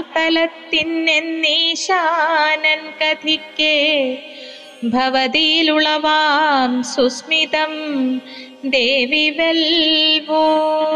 കാൽത്തലത്തിന്നെന്നീശാനൻ കഥിക്കേ ഭവതിയിലുളവാം സുസ്മിതം ദേവി വെൽവോ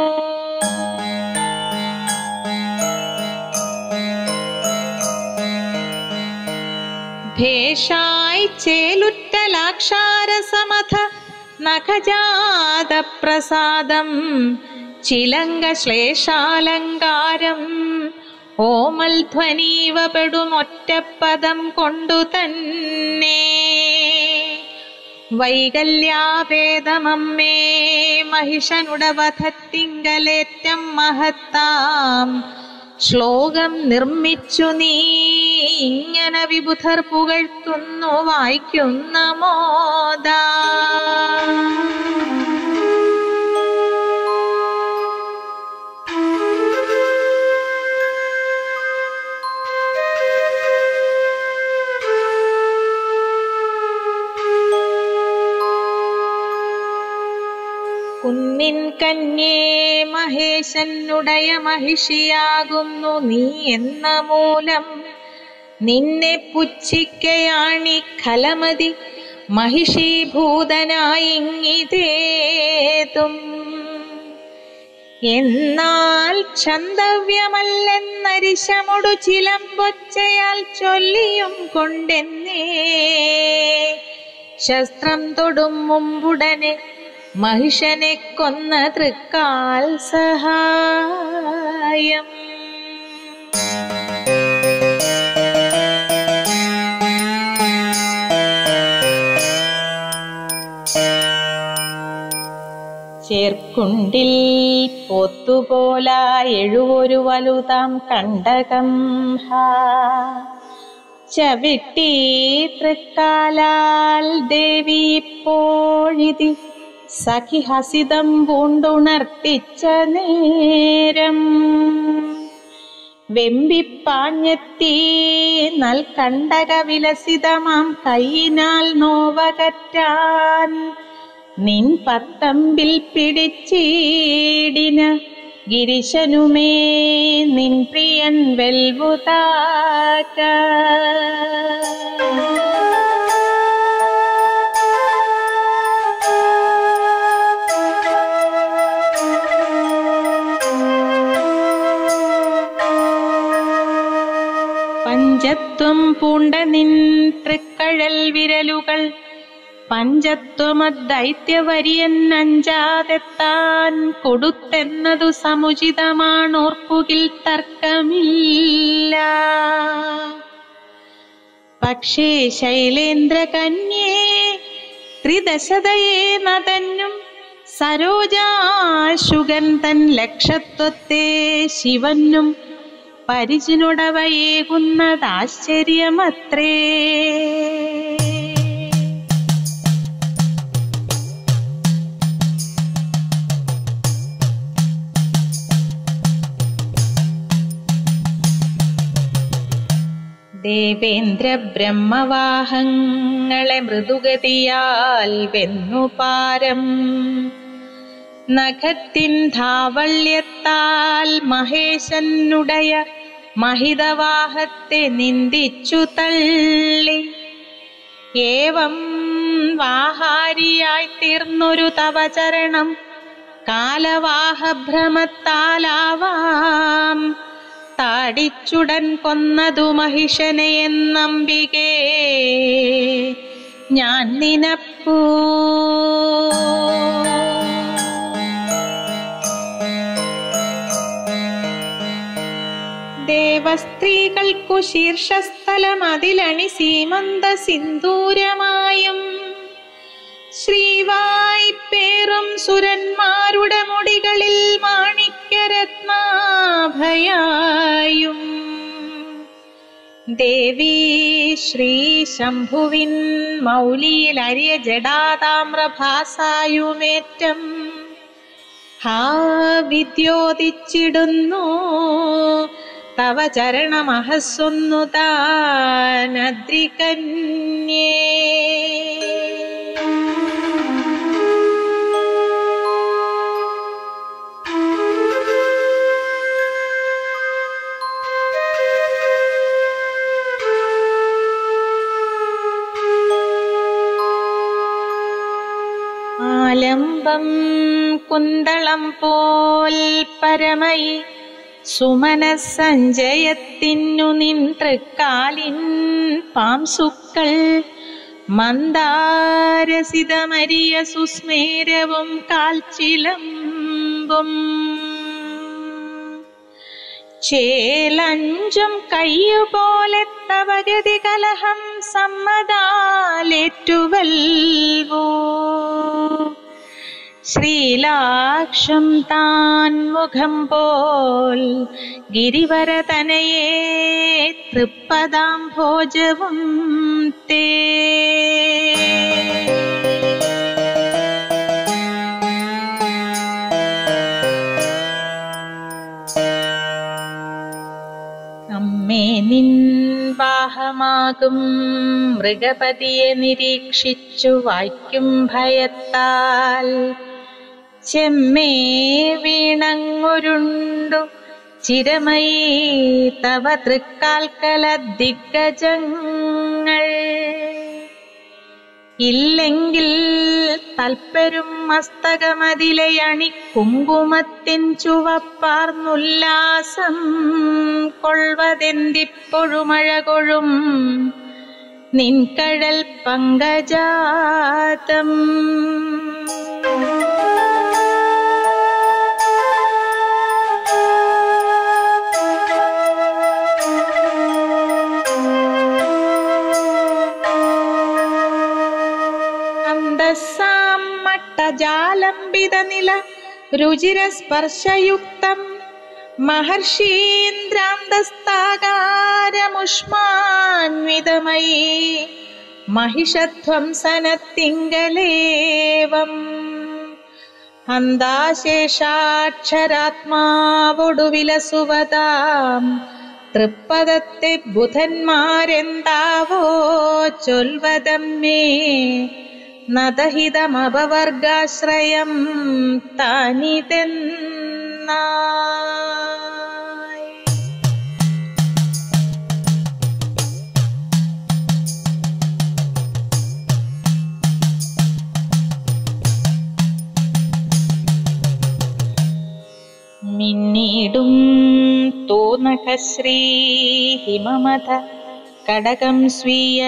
ഭേഷായി ചേലുറ്റലാക്ഷാരസമഥ നഖജാത പ്രസാദം ചിലങ്ക ശ്ലേഷാലങ്കാരം ഓമൽ ധ്വനീവപ്പെടുമൊറ്റപ്പദം കൊണ്ടു തന്നെ വൈകല്യാവേദമമ്മേ മഹിഷനുടവധത്തിങ്കലേറ്റം മഹത്താം ശ്ലോകം നിർമ്മിച്ചു നീ ഇങ്ങനെ വിബുധർ പുകഴ്ത്തുന്നു വായിക്കുന്ന മോദാ കുന്നിൻ കന്യേ മഹേശനുടയ മഹിഷിയാകുന്നു നീ എന്ന മൂലം നിന്നെ പുച്ഛിക്കയാണി ഖലമതി മഹിഷീഭൂതനായിങ്ങിതേതും എന്നാൽ ക്ഷന്തവ്യമല്ലെന്നരിശമൊടു ചിലമ്പൊച്ചയാൽ ചൊല്ലിയും കൊണ്ടെന്നേ ശസ്ത്രം തൊടും മുമ്പുടനെ മഹിഷനെ കൊന്ന തൃക്കാൽ സഹായം ചേർക്കുണ്ടിൽ പൊത്തുപോല എഴുവൊരു വലുതാം കണ്ടകം ഹാ ചവിട്ടി തൃക്കാലാൽ ദേവി ഇപ്പോഴിതി സഖി ഹസിതം പൂണ്ടുണർത്തിച്ച നേരം വെമ്പിപ്പാഞ്ഞെത്തി നൽ കണ്ടക വിലസിതമാം കൈയിനാൽ നോവകറ്റാൻ നിൻ പത്തമ്പിൽ പിടിച്ചീടിന ഗിരിശനുമേ നിൻ പ്രിയൻ വെൽവുതാക്ക പഞ്ചത്വം പൂണ്ട നിൻ തൃക്കഴൽ വിരലുകൾ പഞ്ചത്വമദ്ദൈത്യവരിയൻ അഞ്ചാതെത്താൻ കൊടുത്തെന്നതു സമുചിതമാണോർപ്പുകിൽ തർക്കമില്ല പക്ഷേ ശൈലേന്ദ്ര കന്യേ ത്രിദശതയെ നതന്നും സരോജാശുഗൻ തൻ ലക്ഷത്വത്തെ ശിവനും പരിചിനുടവയേകുന്നതാശ്ചര്യമത്രേ ദേവേന്ദ്ര ബ്രഹ്മവാഹങ്ങളെ മൃദുഗതിയാൽ വെന്നുപാരം നഖത്തിൻ ധാവള്യത്താൽ മഹേശനുടയ മഹിതവാഹത്തെ നിന്ദിച്ചു തള്ളി ഏവം വാഹാരിയായി തീർന്നൊരു തവ ചരണം കാലവാഹഭ്രമത്താലാവാം താടിച്ചുടൻ കൊന്നതു മഹിഷനെ എന്നംബികേ ഞാൻ നിനപ്പൂ ദേവസ്ത്രീകൾക്കു ശീർഷസ്ഥലം അതിലണി സീമന്ത സിന്ദൂരമായും ശ്രീവായ്പേറും സുരന്മാരുടെ മുടികളിൽ മാണിക്യരത്നാഭയായും ദേവി ശ്രീ ശംഭുവിൻ മൗലിയിൽ അരിയ ജടാതാമ്രഭാസായുമേറ്റം ഹാ വിദ്യോതിച്ചിടുന്നു തവ ചരണമഹസ്സൊന്നു താനദ്രികന്യേ ആലംബം കുന്തളം പോൽ പരമയി സുമനസഞ്ചയത്തിനു നിൻ തൃക്കാലിൻ പാംസുക്കൾ മന്ദാരസിതമരിയ സുസ്മേരവും കാൽച്ചിലമ്പും ചേലഞ്ചും കയ്യുപോലെ തവഗതി കലഹം സമ്മതാലേറ്റുവൽവോ ശ്രീലാക്ഷം താൻ മുഖം പോൽ ഗിരിവരതനയേ തൃപ്പതാം ഭോജവും തേ അമ്മേ നിൻ വാഹമാകും മൃഗപതിയെ നിരീക്ഷിച്ചു വായിക്കും ഭയത്താൽ ചെമ്മേ വീണങ്ങുരുണ്ടു ചിരമയീ തവ തൃക്കാൽക്കല ദിഗ്ഗജങ്ങൾ ഇല്ലെങ്കിൽ തൽപ്പരും മസ്തകമതിലയണി കുങ്കുമത്തിൻ ചുവപ്പാർന്നുല്ലാസം കൊള്ളുവതെന്തിപ്പൊഴുമഴകൊഴും നിൻകഴൽ പങ്കജാതം അന്തസ്സാം മട്ടജാലംബിത നില രുചിരസ്പർശയുക്തം മഹർഷീന്ദ്രാന്തസ്താകാരമുഷ്മാൻവിതമയീ മഹിഷധ്വംസനത്തിങ്കലേവം അന്താശേഷാക്ഷരാത്മാവൊടു വിലസുവതാം തൃപ്പദത്തെ ബുധന്മാരെന്താവോ ചൊൽവതമ്മേ നദഹിതമപവർഗാശ്രയം താനിതെന്നായി മിന്നീടും തോന്നകശ്രീ ഹിമമത കടകം സ്വീയ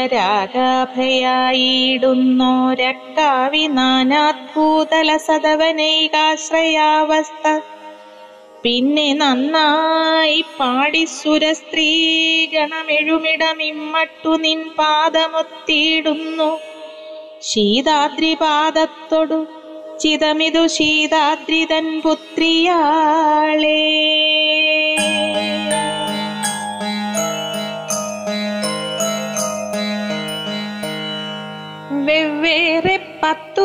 രാഗാഭയായിടുന്നോരക്കാവി നാനാത്ഭൂതല സദവനൈകാശ്രയാവസ്ഥ പിന്നെ നന്നായി പാടി സുരസ്ത്രീ ഗണമെഴുമിടമിമ്മട്ടു നിൻ പാദമൊത്തിയിടുന്നു ശീതാദ്രിപാദത്തൊടു ചിതമിതു ശീതാദ്രിതൻ പുത്രിയാളേ വെവ്വേറെ പത്തു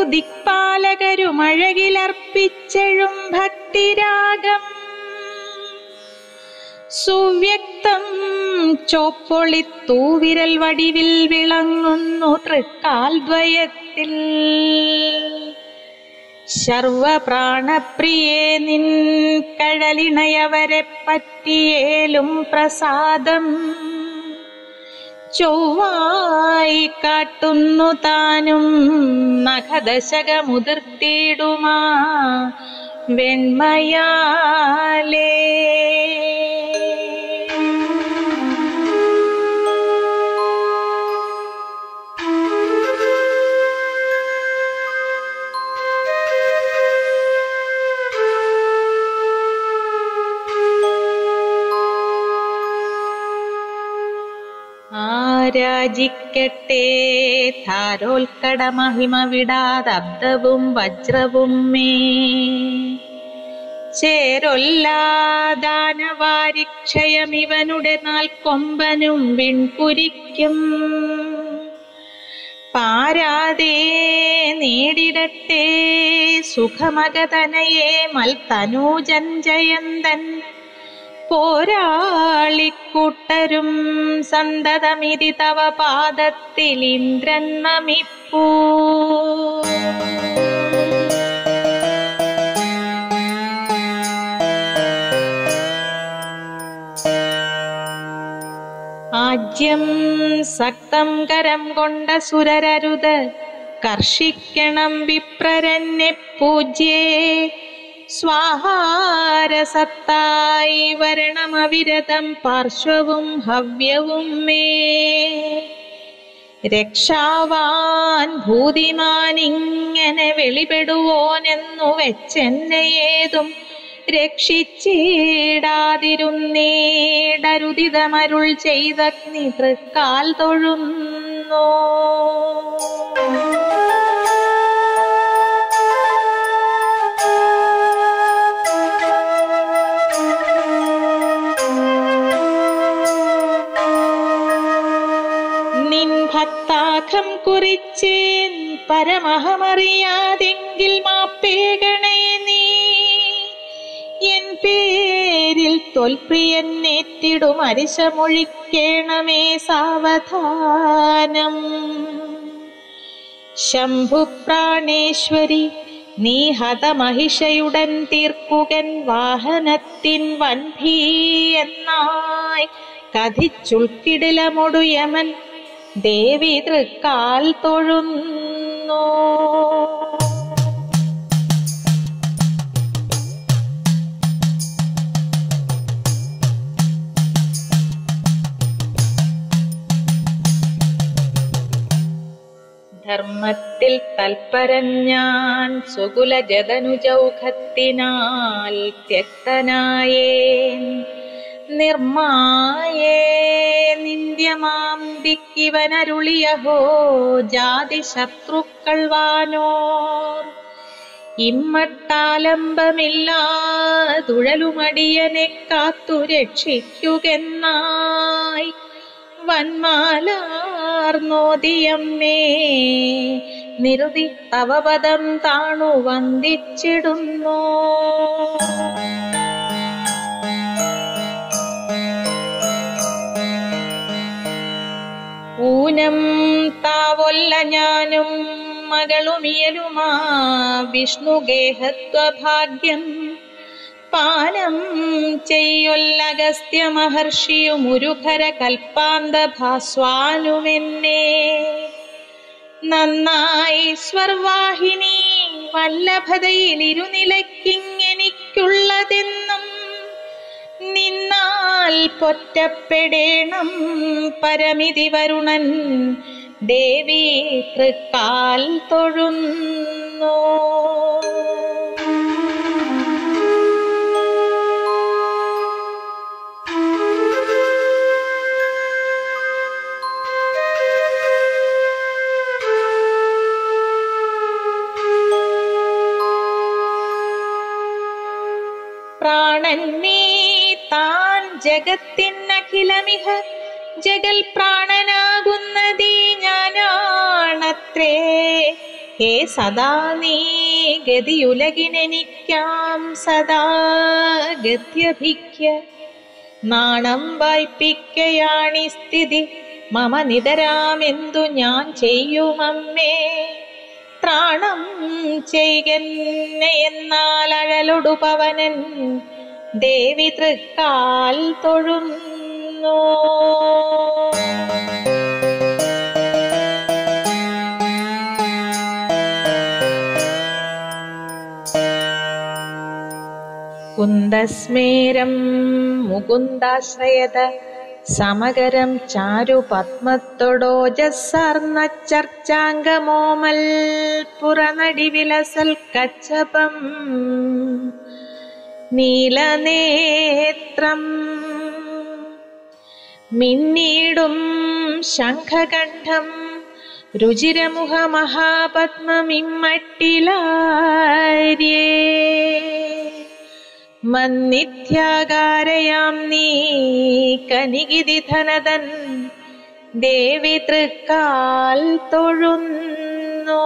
ദിക്പാലകരുമഴകിലർപ്പിച്ചെഴും ഭക്തിരാഗം സുവ്യക്തം ചോപ്പൊളി തൂവിരൽ വടിവിൽ വിളങ്ങുന്നു തൃക്കാൽദ്വയത്തിൽ സർവപ്രാണപ്രിയേ നിൻ കഴലിണയവരെ പറ്റിയേലും പ്രസാദം ചൊവ്വായി കാട്ടുന്നു താനും നഖദശകമുതിർത്തിടുമാ വെണ്മയാലേ ആരാജിക്കട്ടെ ധാരോൽക്കട മഹിമ വിടാതബ്ദവും വജ്രവും മേ ചേരൊല്ലാദാനവാരിക്ഷയമിവനുടെ നാൾ കൊമ്പനും വിൺപുരിക്കും പാരാതെ നേടിടട്ടെ സുഖമകതനയെ മൽത്തനൂജൻ ജയന്തൻ പോരാളിക്കൂട്ടരും സന്തതമിതി തവ പാദത്തിൽ ഇന്ദ്രൻ നമിപ്പൂ ആജ്യം സക്തം കരം കൊണ്ട സുരരരുത് കർഷിക്കണം വിപ്രരന്നെ പൂജ്യേ സ്വാഹാരസത്തായി വരണമവിരതം പാർശ്വവും ഹവ്യവും മേ രക്ഷാവാൻ ഭൂതിമാൻ ഇങ്ങനെ വെളിപെടുവോനെന്നു വെച്ചെന്നെ ഏതും രക്ഷിച്ചിടാതിരുന്നേടരുതിതമരുൾ ചെയ്തഗ്നി തൃക്കാൽ തൊഴുന്നോ നിൻ ഭക്താഖം കുറിച്ചേൻ പരമഹമറിയാതെങ്കിൽ മാപ്പേകണേ നീ എൻ പേരിൽ തൊൽപ്രിയൻ നേറ്റിടും അരിശമൊഴിക്കേണമേ സാവധാനം ശംഭുപ്രാണേശ്വരി നീ ഹതമഹിഷയുടൻ തീർക്കുകൻ വാഹനത്തിൻ വൻഭീ എന്നായി കഥിച്ചുൾക്കിടിലമൊടു യമൻ ദേവി തൃക്കാൽ തൊഴുന്നു ധർമ്മത്തിൽ തൽപരൻ ഞാൻ സുകുല ജതനുജൗഖത്തിനാൽ ത്യക്തനായേൻ നിർമായേ നിന്ദ്യമാം ദിക്കിവനരുളിയഹോ ജാതി ശത്രുക്കൾ വാനോർ ഇമ്മട്ടാലംബമില്ലാതുഴലുമടിയനെ കാത്തു രക്ഷിക്കുകെന്നായി വന്മാലാർന്നോദിയമ്മേ നിരുതി തവപദം താണു വന്ദിച്ചിടുന്നു ഊനം താവൊല്ല ഞാനും മകളുമിയലുമാ വിഷ്ണുഗേഹത്വഭാഗ്യം പാനം ചെയ്യൊല്ലഗസ്ത്യ മഹർഷിയുമുരുഖര കൽപ്പാന്ത ഭാസ്വാനുമെന്നെ നന്നായി സ്വർവാഹിനി വല്ലഭതയിലിരുനിലയ്ക്കിങ്ങെനിക്കുള്ളതെന്നും നിന്നാൽ പൊറ്റപ്പെടേണം പരമിതി വരുണൻ ദേവി തൃക്കാൽ തൊഴുന്നു പ്രാണൻ നീ താൻ ജഗത്തിനഖിലമിഹ ജഗൽ പ്രാണനാകുന്നതീ ഞാനാണത്രേ ഹേ സദാ നീ ഗതിയുലകിനെനിക്കാം സദാ ഗത്യഭിക്യ നാണം വായ്പിക്കയാണി സ്ഥിതി മമ നിതരാമെന്തു ഞാൻ ചെയ്യുമമ്മേ ത്രാണം ചെയ്കന്നെ എന്നാൽ അഴലൊടു പവനൻ ദേവി തൃക്കാൽ തൊഴുന്നു മുകുന്ദസ്മേരം മുകുന്ദാശ്രയത സമകരം ചാരു പത്മത്തൊടോജസ്സാർന്ന ചർച്ചാംഗമോമൽ പുറനടി വിലസൽ കച്ചപം നീലനേത്രം മിന്നീടും ശംഖകണ്ഠം രുചിരമുഖ മഹാപത്മമിമ്മട്ടിലാര്യേ മന്നിത്യാകാരയാം നീ കനികിതി ധനതൻ ദേവി തൃക്കാൽ തൊഴുന്നോ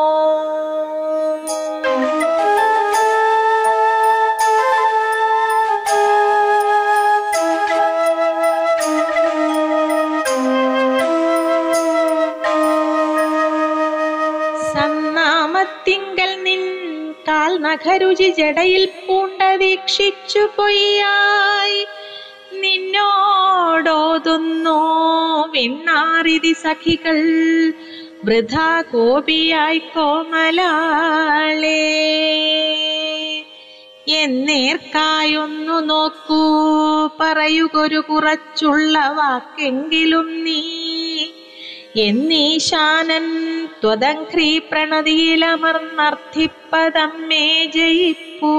സന്നാമത്തിങ്കൽ നിൻ കാൽ നഖരുചി ജടയിൽ പൂണ്ട വീക്ഷിച്ചു പൊയ്യായി നിന്നോടോതുന്നോ വിണ്ണാറിതി സഖികൾ വൃഥാ കോപിയായി കോമലാളേ എന്നേർക്കായൊന്നു നോക്കൂ പറയുകൊരു കുറച്ചുള്ള വാക്കെങ്കിലും നീ എന്നീശാനൻ ത്വദംഘ്രീ പ്രണതിയിലമർന്നർത്ഥിപ്പതമ്മേ ജയിപ്പൂ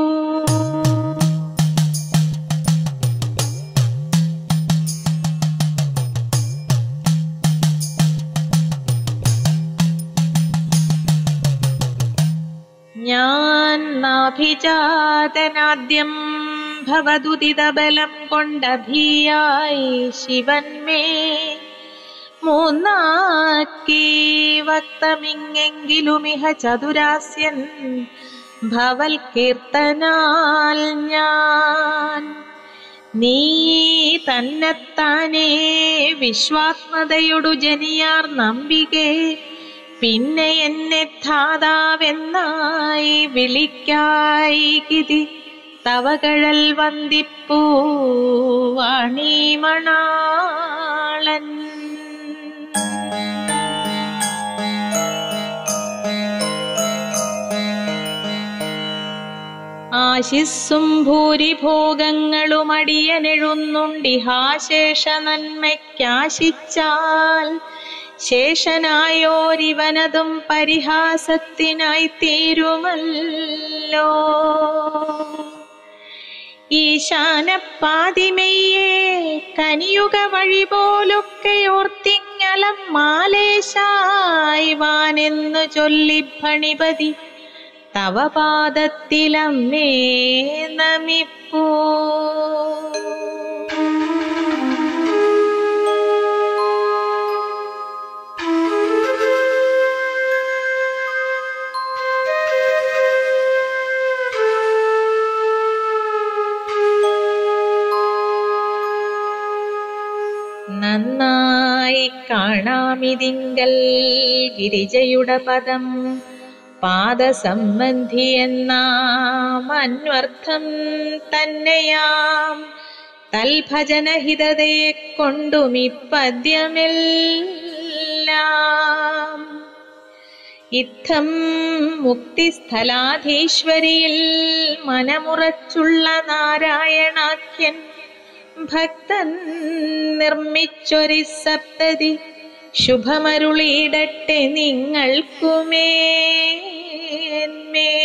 ഞാൻ നാഭിജാതനാദ്യം ഭവതുദിതബലം കൊണ്ടഭിയായി ശിവന്മേ മൂന്നാക്കി വക്തമിങ്ങെങ്കിലുമിഹ ചതുരാസ്യൻ ഭവൽ കീർത്തനാൽ ഞാൻ നീ തന്നെത്താനേ വിശ്വാത്മതയൊടു ജനിയാർ നമ്പികേ പിന്നെ എന്നെ ധാതാവെന്നായി വിളിക്കായി ഗിതി തവകഴൽ വന്ദിപ്പൂ വാണിമണാളൻ ആശിസ്സും ഭൂരിഭോഗങ്ങളും അടിയനെഴുന്നുണ്ടിഹാശേഷ നന്മയ്ക്കാശിച്ചാൽ ശേഷനായോരിവനതും പരിഹാസത്തിനായി തീരുമല്ലോ ഈശാനപ്പാതിമയ്യേ കനിയുക വഴി പോലൊക്കെ ഓർത്തിങ്ങലം മാലേശായി വാനെന്നു ചൊല്ലി ഭണിപതി തവ പാദത്തിലമ്മേ നമിപ്പൂ നന്നായി കാണാമിതിങ്കൽ ഗിരിജയുടെ പദം പാദസംബന്ധി എന്നാം അന്വർത്ഥം തന്നെയാം തൽഭജനഹിതതയെ കൊണ്ടും ഇപ്പദ്യമെല്ലാം ഇത്തം മുക്തിസ്ഥലാധീശ്വരിയിൽ മനമുറച്ചുള്ള നാരായണാഖ്യൻ ഭക്തൻ നിർമ്മിച്ചൊരി സപ്തതി ശുഭമരുളിയിടട്ടെ നിങ്ങൾക്കുമേന്മേ